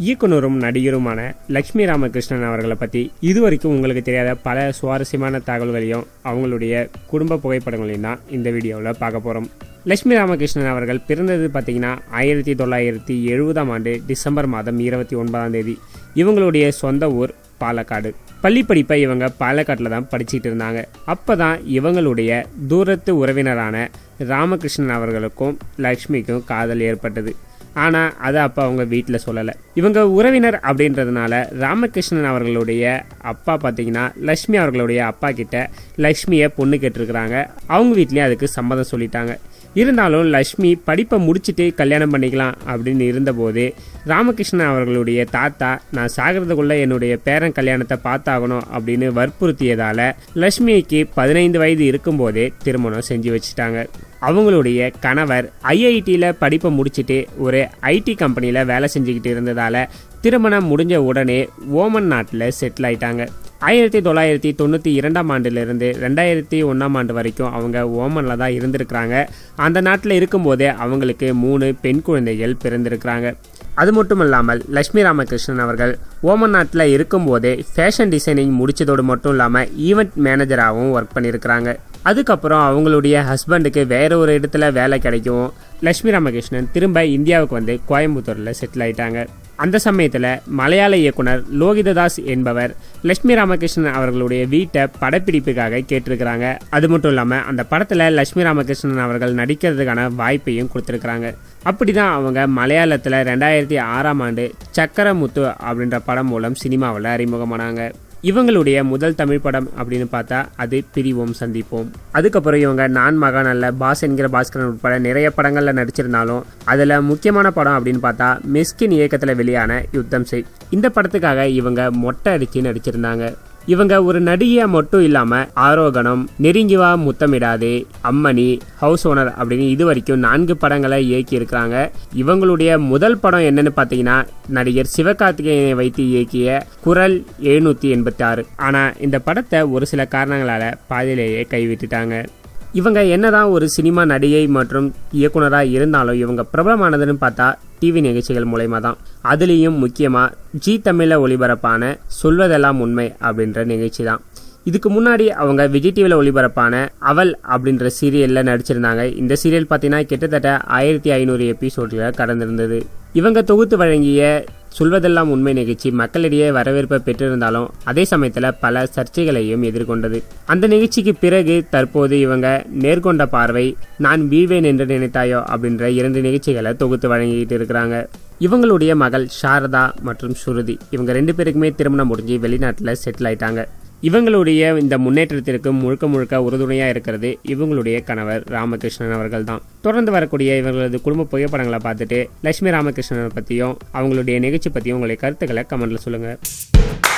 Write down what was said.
இயக்குனரும் நடிகருமான லக்ஷ்மி ராமகிருஷ்ணன் அவர்களை பற்றி இதுவரைக்கும் உங்களுக்கு தெரியாத பல சுவாரஸ்யமான தகவல்களையும் அவங்களுடைய குடும்ப புகைப்படங்களையும் தான் இந்த வீடியோவில் பார்க்க போகிறோம் லட்சுமி ராமகிருஷ்ணன் அவர்கள் பிறந்தது பார்த்தீங்கன்னா ஆயிரத்தி தொள்ளாயிரத்தி எழுபதாம் ஆண்டு டிசம்பர் மாதம் இருபத்தி ஒன்பதாம் தேதி இவங்களுடைய சொந்த ஊர் பாலக்காடு பள்ளி படிப்பை இவங்க பாலக்காட்டில் தான் படிச்சுட்டு இருந்தாங்க அப்போ தான் இவங்களுடைய தூரத்து உறவினரான ராமகிருஷ்ணன் அவர்களுக்கும் லக்ஷ்மிக்கும் காதல் ஏற்பட்டது ஆனால் அதை அப்போ அவங்க வீட்டில் சொல்லலை இவங்க உறவினர் அப்படின்றதுனால ராமகிருஷ்ணன் அவர்களுடைய அப்பா பார்த்தீங்கன்னா லக்ஷ்மி அவர்களுடைய அப்பா கிட்ட லக்ஷ்மியை பொண்ணு கேட்டிருக்கிறாங்க அவங்க வீட்லேயும் அதுக்கு சம்மதம் சொல்லிட்டாங்க இருந்தாலும் லக்ஷ்மி படிப்பை முடிச்சுட்டு கல்யாணம் பண்ணிக்கலாம் அப்படின்னு இருந்தபோது ராமகிருஷ்ணன் அவர்களுடைய தாத்தா நான் சாகிறதுக்குள்ள என்னுடைய பேரன் கல்யாணத்தை பார்த்தாகணும் அப்படின்னு வற்புறுத்தியதால் லக்ஷ்மிக்கு பதினைந்து வயது இருக்கும்போதே திருமணம் செஞ்சு வச்சுட்டாங்க அவங்களுடைய கணவர் ஐஐடியில் படிப்பை முடிச்சுட்டு ஒரு ஐடி கம்பெனியில் வேலை செஞ்சுக்கிட்டு இருந்ததால் திருமணம் முடிஞ்ச உடனே ஓமன் நாட்டில் செட்டில் ஆயிட்டாங்க ஆயிரத்தி தொள்ளாயிரத்தி தொண்ணூற்றி இரண்டாம் ஆண்டிலிருந்து ரெண்டாயிரத்தி ஒன்றாம் ஆண்டு வரைக்கும் அவங்க ஓமனில் தான் இருந்திருக்கிறாங்க அந்த நாட்டில் இருக்கும்போதே அவங்களுக்கு மூணு பெண் குழந்தைகள் பிறந்திருக்கிறாங்க அது மட்டும் இல்லாமல் லட்சுமி ராமகிருஷ்ணன் அவர்கள் ஓமன் நாட்டில் இருக்கும்போதே ஃபேஷன் டிசைனிங் முடிச்சதோடு மட்டும் இல்லாமல் ஈவெண்ட் மேனேஜராகவும் ஒர்க் பண்ணியிருக்கிறாங்க அதுக்கப்புறம் அவங்களுடைய ஹஸ்பண்டுக்கு வேற ஒரு இடத்துல வேலை கிடைக்கும் லட்சுமி ராமகிருஷ்ணன் திரும்ப இந்தியாவுக்கு வந்து கோயம்புத்தூரில் செட்டில் ஆயிட்டாங்க அந்த சமயத்தில் மலையாள இயக்குனர் லோகிததாஸ் என்பவர் லட்சுமி ராமகிருஷ்ணன் அவர்களுடைய வீட்டை படப்பிடிப்புக்காக கேட்டிருக்கிறாங்க அது மட்டும் இல்லாமல் அந்த படத்தில் லட்சுமி ராமகிருஷ்ணன் அவர்கள் நடிக்கிறதுக்கான வாய்ப்பையும் கொடுத்துருக்குறாங்க அப்படி தான் அவங்க மலையாளத்தில் ரெண்டாயிரத்தி ஆறாம் ஆண்டு சக்கரமுத்து அப்படின்ற படம் மூலம் சினிமாவில் அறிமுகமானாங்க இவங்களுடைய முதல் தமிழ் படம் அப்படின்னு பார்த்தா அது பிரிவோம் சந்திப்போம் அதுக்கப்புறம் இவங்க நான் மகான் அல்ல பாஸ் என்கிற பாஸ்கரன் உட்பட நிறைய படங்களில் நடிச்சிருந்தாலும் அதில் முக்கியமான படம் அப்படின்னு பார்த்தா மிஸ்கின் இயக்கத்தில் வெளியான யுத்தம் செய் இந்த படத்துக்காக இவங்க மொட்டை அடித்து நடிச்சிருந்தாங்க இவங்க ஒரு நடிகையா மட்டும் இல்லாம ஆரோகணம் நெருங்கி வா முத்தமிடாதே அம்மணி ஹவுஸ் ஓனர் அப்படின்னு இது வரைக்கும் நான்கு படங்களை இயக்கி இருக்கிறாங்க இவங்களுடைய முதல் படம் என்னன்னு பார்த்தீங்கன்னா நடிகர் சிவகார்த்திகேயனை வைத்து இயக்கிய குரல் எழுநூத்தி எண்பத்தி ஆறு ஆனா இந்த படத்தை ஒரு சில காரணங்களால பாதியிலேயே கைவிட்டுட்டாங்க இவங்க என்னதான் ஒரு சினிமா நடிகை மற்றும் இயக்குனராக இருந்தாலும் இவங்க பிரபலமானதுன்னு பார்த்தா டிவி நிகழ்ச்சிகள் மூலயமா தான் அதுலேயும் முக்கியமாக ஜி தமிழில் ஒளிபரப்பான சொல்வதெல்லாம் உண்மை அப்படின்ற நிகழ்ச்சி தான் இதுக்கு முன்னாடி அவங்க விஜய் டிவியில் ஒளிபரப்பான அவள் அப்படின்ற சீரியலில் நடிச்சிருந்தாங்க இந்த சீரியல் பார்த்தீங்கன்னா கிட்டத்தட்ட ஆயிரத்தி ஐநூறு எபிசோடில் கடந்திருந்தது இவங்க தொகுத்து வழங்கிய சொல்வதெல்லாம் உண்மை நிகழ்ச்சி மக்களிடையே வரவேற்பை பெற்றிருந்தாலும் அதே சமயத்தில் பல சர்ச்சைகளையும் எதிர்கொண்டது அந்த நிகழ்ச்சிக்கு பிறகு தற்போது இவங்க நேர்கொண்ட பார்வை நான் வீழ்வேன் என்று நினைத்தாயோ அப்படின்ற இரண்டு நிகழ்ச்சிகளை தொகுத்து வழங்கிட்டு இருக்கிறாங்க இவங்களுடைய மகள் சாரதா மற்றும் சுருதி இவங்க ரெண்டு பேருக்குமே திருமணம் முடிஞ்சு வெளிநாட்டில் செட்டில் ஆயிட்டாங்க இவங்களுடைய இந்த முன்னேற்றத்திற்கு முழுக்க முழுக்க உறுதுணையாக இருக்கிறது இவங்களுடைய கணவர் ராமகிருஷ்ணன் அவர்கள் தான் தொடர்ந்து வரக்கூடிய இவர்களது குடும்ப புகைப்படங்களை பார்த்துட்டு லட்சுமி ராமகிருஷ்ணனை பற்றியும் அவங்களுடைய நிகழ்ச்சி பற்றியும் உங்களுடைய கருத்துக்களை கமெண்ட்ல சொல்லுங்கள்